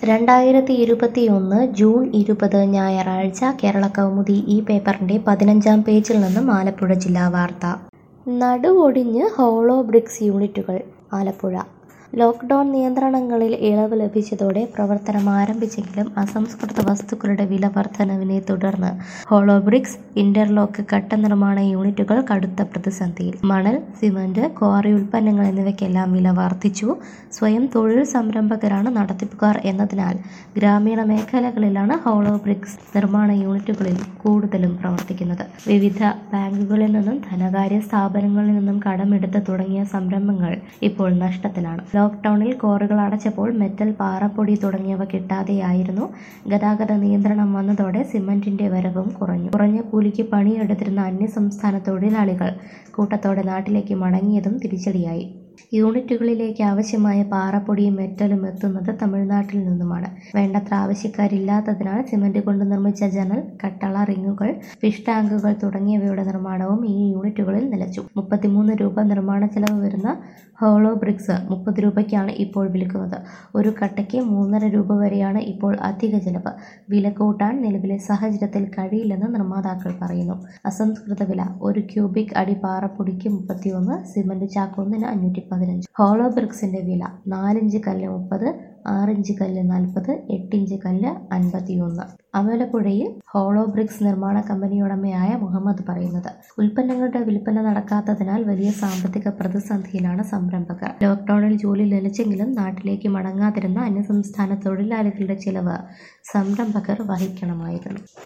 രണ്ടായിരത്തി ഇരുപത്തിയൊന്ന് ജൂൺ ഇരുപത് ഞായറാഴ്ച കേരളകൗമുദി ഈ പേപ്പറിന്റെ പതിനഞ്ചാം പേജിൽ നിന്നും ആലപ്പുഴ ജില്ലാ വാർത്ത നടുവൊടിഞ്ഞ് ഹോളോ ബ്രിക്സ് യൂണിറ്റുകൾ ആലപ്പുഴ ലോക്ക്ഡൌൺ നിയന്ത്രണങ്ങളിൽ ഇളവ് ലഭിച്ചതോടെ പ്രവർത്തനം ആരംഭിച്ചെങ്കിലും അസംസ്കൃത വസ്തുക്കളുടെ വില വർധനവിനെ തുടർന്ന് ഹോളോ ബ്രിക്സ് ഇന്റർലോക്ക് കട്ട നിർമ്മാണ യൂണിറ്റുകൾ കടുത്ത പ്രതിസന്ധിയിൽ മണൽ സിമന്റ് ക്വാറി ഉൽപ്പന്നങ്ങൾ എന്നിവയ്ക്കെല്ലാം വില വർദ്ധിച്ചു സ്വയം തൊഴിൽ സംരംഭകരാണ് നടത്തിപ്പുകാർ എന്നതിനാൽ ഗ്രാമീണ മേഖലകളിലാണ് ഹോളോ ബ്രിക്സ് നിർമ്മാണ യൂണിറ്റുകളിൽ കൂടുതലും പ്രവർത്തിക്കുന്നത് വിവിധ ബാങ്കുകളിൽ നിന്നും ധനകാര്യ സ്ഥാപനങ്ങളിൽ നിന്നും കടമെടുത്ത് തുടങ്ങിയ സംരംഭങ്ങൾ ഇപ്പോൾ നഷ്ടത്തിലാണ് ലോക്ക്ഡൌണിൽ കോറുകൾ അടച്ചപ്പോൾ മെറ്റൽ പാറപ്പൊടി തുടങ്ങിയവ കിട്ടാതെയായിരുന്നു ഗതാഗത നിയന്ത്രണം വന്നതോടെ സിമന്റിന്റെ വരവും കുറഞ്ഞു കുറഞ്ഞ കൂലിക്ക് പണിയെടുത്തിരുന്ന അന്യസംസ്ഥാന തൊഴിലാളികൾ കൂട്ടത്തോടെ നാട്ടിലേക്ക് മടങ്ങിയതും തിരിച്ചടിയായി യൂണിറ്റുകളിലേക്ക് ആവശ്യമായ പാറപ്പൊടിയും മെറ്റലും എത്തുന്നത് തമിഴ്നാട്ടിൽ നിന്നുമാണ് വേണ്ടത്ര ആവശ്യക്കാരില്ലാത്തതിനാൽ സിമന്റ് കൊണ്ട് നിർമ്മിച്ച ജനൽ കട്ടള റിങ്ങുകൾ ഫിഷ് ടാങ്കുകൾ തുടങ്ങിയവയുടെ നിർമ്മാണവും ഈ യൂണിറ്റുകളിൽ നിലച്ചു മുപ്പത്തിമൂന്ന് രൂപ നിർമ്മാണ ചെലവ് വരുന്ന ഹോളോ ബ്രിക്സ് മുപ്പത് രൂപയ്ക്കാണ് ഇപ്പോൾ വിൽക്കുന്നത് ഒരു കട്ടയ്ക്ക് മൂന്നര രൂപ വരെയാണ് ഇപ്പോൾ അധിക ചെലവ് വില കൂട്ടാൻ നിലവിലെ സാഹചര്യത്തിൽ കഴിയില്ലെന്ന് നിർമ്മാതാക്കൾ പറയുന്നു അസംസ്കൃത വില ഒരു ക്യൂബിക് അടി പാറപ്പൊടിക്ക് മുപ്പത്തിയൊന്ന് സിമന്റ് ചാക്കൊന്നിന് അഞ്ഞൂറ്റി പതിനഞ്ച് ഹോളോ ബ്രിക്സിന്റെ വില നാലിഞ്ച് കല്ല് മുപ്പത് ആറിഞ്ച് കല്ല് നാൽപ്പത് എട്ടിഞ്ച് കല്ല് അൻപത്തിയൊന്ന് അമലപ്പുഴയിൽ ഹോളോ ബ്രിക്സ് നിർമ്മാണ കമ്പനി ഉടമയായ മുഹമ്മദ് പറയുന്നത് ഉൽപ്പന്നങ്ങളുടെ വിൽപ്പന നടക്കാത്തതിനാൽ വലിയ സാമ്പത്തിക പ്രതിസന്ധിയിലാണ് സംരംഭകർ ലോക്ക്ഡൌണിൽ ജോലി ലഭിച്ചെങ്കിലും നാട്ടിലേക്ക് മടങ്ങാതിരുന്ന അന്യസംസ്ഥാന തൊഴിലാളികളുടെ ചിലവ് സംരംഭകർ വഹിക്കണമായിരുന്നു